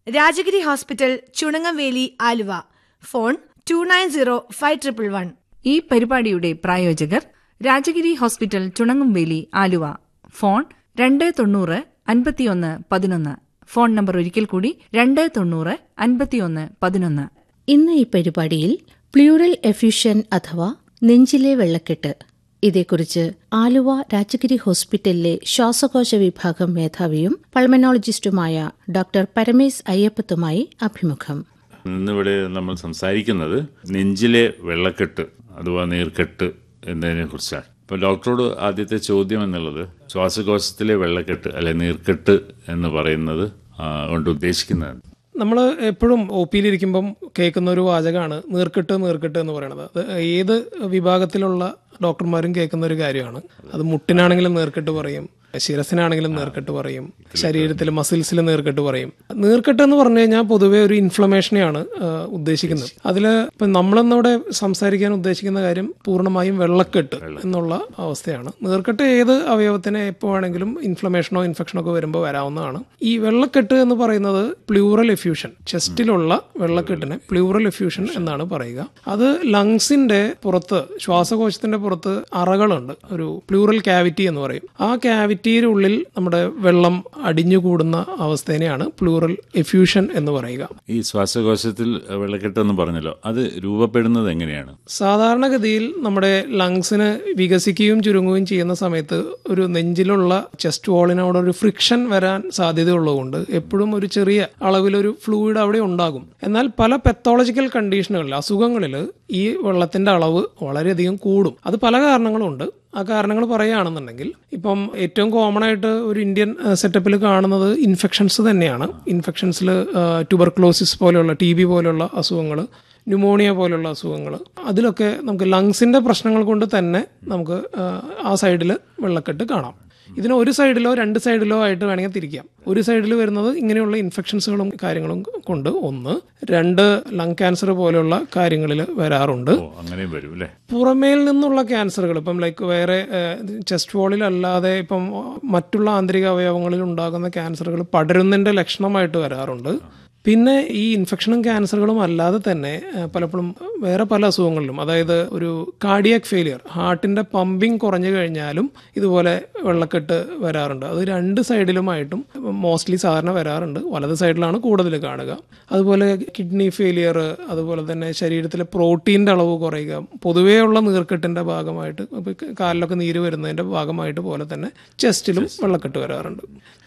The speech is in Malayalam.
Rajagiri hospital Chunangamveli Aluva phone two nine zero five triple one ഈ പരിപാടിയുടെ പ്രായോജകർ രാജഗിരി ഹോസ്പിറ്റൽ ചുണങ്ങുംവേലി ആലുവ ഫോൺ രണ്ട് തൊണ്ണൂറ് അൻപത്തിയൊന്ന് പതിനൊന്ന് ഫോൺ നമ്പർ ഒരിക്കൽ കൂടി രണ്ട് തൊണ്ണൂറ് അൻപത്തിയൊന്ന് പതിനൊന്ന് ഇന്ന് ഈ പരിപാടിയിൽ പ്ലൂറൽ എഫ്യൂഷൻ അഥവാ നെഞ്ചിലെ വെള്ളക്കെട്ട് ഇതേക്കുറിച്ച് ആലുവ രാജഗിരി ഹോസ്പിറ്റലിലെ ശ്വാസകോശ വിഭാഗം മേധാവിയും പൾമനോളജിസ്റ്റുമായ ഡോക്ടർ പരമേശ് അയ്യപ്പത്തുമായി അഭിമുഖം ഇന്നിവിടെ നമ്മൾ സംസാരിക്കുന്നത് നെഞ്ചിലെ വെള്ളക്കെട്ട് അഥവാ നീർക്കെട്ട് എന്നതിനെ കുറിച്ചാണ് ഇപ്പോൾ ഡോക്ടറോട് ആദ്യത്തെ ചോദ്യം എന്നുള്ളത് ശ്വാസകോശത്തിലെ വെള്ളക്കെട്ട് അല്ലെ നീർക്കെട്ട് എന്ന് പറയുന്നത് ആ, കൊണ്ട് ഉദ്ദേശിക്കുന്നത് നമ്മൾ എപ്പോഴും ഒ പിയിലിരിക്കുമ്പം കേൾക്കുന്ന ഒരു വാചകമാണ് നീർക്കെട്ട് നീർക്കെട്ട് എന്ന് പറയുന്നത് അത് ഏത് വിഭാഗത്തിലുള്ള ഡോക്ടർമാരും കേൾക്കുന്ന ഒരു കാര്യമാണ് അത് മുട്ടിനാണെങ്കിലും നീർക്കെട്ട് പറയും ശിരസിനാണെങ്കിലും നീർക്കെട്ട് പറയും ശരീരത്തിലെ മസിൽസിൽ നീർക്കെട്ട് പറയും നീർക്കെട്ട് എന്ന് പറഞ്ഞു കഴിഞ്ഞാൽ പൊതുവെ ഒരു ഇൻഫ്ലമേഷനെയാണ് ആ, ഉദ്ദേശിക്കുന്നത് അതിൽ ഇപ്പം നമ്മളിന്നിവിടെ സംസാരിക്കാൻ ഉദ്ദേശിക്കുന്ന കാര്യം പൂർണ്ണമായും വെള്ളക്കെട്ട് എന്നുള്ള അവസ്ഥയാണ് നീർക്കെട്ട് ഏത് അവയവത്തിന് എപ്പോൾ വേണമെങ്കിലും ഇൻഫ്ലമേഷനോ ഇൻഫെക്ഷനോ ഒക്കെ വരുമ്പോൾ വരാവുന്നതാണ് ഈ വെള്ളക്കെട്ട് എന്ന് പറയുന്നത് പ്ലൂറൽ എഫ്യൂഷൻ ചെസ്റ്റിലുള്ള വെള്ളക്കെട്ടിനെ പ്ലൂറൽ എഫ്യൂഷൻ എന്നാണ് പറയുക അത് ലങ്സിന്റെ പുറത്ത് ശ്വാസകോശത്തിന്റെ പുറത്ത് അറകളുണ്ട് ഒരു പ്ലൂറൽ ക്യാവിറ്റി എന്ന് പറയും ആ ക്യാവിറ്റിയുടെ ഉള്ളിൽ നമ്മുടെ വെള്ളം അടിഞ്ഞുകൂടുന്ന അവസ്ഥേനെയാണ് പ്ലൂറൽ എഫ്യൂഷൻ എന്ന് പറയുക ഈ ശ്വാസകോശത്തിൽ വെള്ളക്കെട്ട് എന്ന് പറഞ്ഞല്ലോ അത് രൂപപ്പെടുന്നത് എങ്ങനെയാണ് സാധാരണഗതിയിൽ നമ്മുടെ ലങ്സിന് വികസിക്കുകയും ചുരുങ്ങുകയും ചെയ്യുന്ന സമയത്ത് ഒരു നെഞ്ചിലുള്ള ചെസ്റ്റ് വാളിനോട് ഒരു ഫ്രിക്ഷൻ വരാൻ സാധ്യതയുള്ളതുകൊണ്ട് എപ്പോഴും ഒരു ചെറിയ അളവിലൊരു ഫ്ലൂയിഡ് അവിടെ ഉണ്ടാകും എന്നാൽ പല പെത്തോളജിക്കൽ കണ്ടീഷനുകളിൽ അസുഖങ്ങളിൽ ഈ വെള്ളത്തിന്റെ അളവ് വളരെയധികം കൂടും അത് പല കാരണങ്ങളുണ്ട് ആ കാരണങ്ങൾ പറയുകയാണെന്നുണ്ടെങ്കിൽ ഇപ്പം ഏറ്റവും കോമൺ ആയിട്ട് ഒരു ഇന്ത്യൻ സെറ്റപ്പിൽ കാണുന്നത് ഇൻഫെക്ഷൻസ് തന്നെയാണ് ഇൻഫെക്ഷൻസിൽ ട്യൂബർക്ലോസിസ് പോലെയുള്ള ടി ബി പോലെയുള്ള അസുഖങ്ങൾ ന്യൂമോണിയ പോലുള്ള അസുഖങ്ങൾ അതിലൊക്കെ നമുക്ക് ലങ്സിന്റെ പ്രശ്നങ്ങൾ കൊണ്ട് തന്നെ നമുക്ക് ആ, ആ സൈഡിൽ വെള്ളക്കെട്ട് കാണാം ഇതിന് ഒരു സൈഡിലോ രണ്ട് സൈഡിലോ ആയിട്ട് വേണമെങ്കിൽ തിരിക്കാം ഒരു സൈഡിൽ വരുന്നത് ഇങ്ങനെയുള്ള ഇൻഫെക്ഷൻസുകളും കാര്യങ്ങളും കൊണ്ട് ഒന്ന് രണ്ട് ലങ് ക്യാൻസർ പോലെയുള്ള കാര്യങ്ങളിൽ വരാറുണ്ട് ഓ അങ്ങനെയും വരും അല്ലേ പുറമേൽ നിന്നുള്ള ക്യാൻസറുകൾ ഇപ്പം ലൈക്ക് വേറെ ചെസ്റ്റ് വോളിൽ അല്ലാതെ ഇപ്പം മറ്റുള്ള ആന്തരിക അവയവങ്ങളിൽ ഉണ്ടാകുന്ന ക്യാൻസറുകൾ പടരുന്നതിന്റെ ലക്ഷണമായിട്ട് വരാറുണ്ട് പിന്നെ ഈ ഇൻഫെക്ഷനും ക്യാൻസറുകളും അല്ലാതെ തന്നെ ഏഹ്, പലപ്പോഴും വേറെ പല അസുഖങ്ങളിലും അതായത് ഒരു കാർഡിയാക് ഫെയിലിയർ ഹാർട്ടിന്റെ പമ്പിങ് കുറഞ്ഞു കഴിഞ്ഞാലും ഇതുപോലെ വെള്ളക്കെട്ട് വരാറുണ്ട് അത് രണ്ട് സൈഡിലുമായിട്ടും മോസ്റ്റ്ലി സാധാരണ വരാറുണ്ട് വലത് സൈഡിലാണ് കൂടുതൽ കാണുക അതുപോലെ കിഡ്നി ഫെയിലിയർ അതുപോലെ തന്നെ ശരീരത്തിലെ പ്രോട്ടീൻ്റെ അളവ് കുറയുക പൊതുവെയുള്ള നീർക്കെട്ടിൻ്റെ ഭാഗമായിട്ട് ഇപ്പൊ കാലിലൊക്കെ നീര് വരുന്നതിൻ്റെ ഭാഗമായിട്ട് പോലെ തന്നെ ചെസ്റ്റിലും വെള്ളക്കെട്ട് വരാറുണ്ട്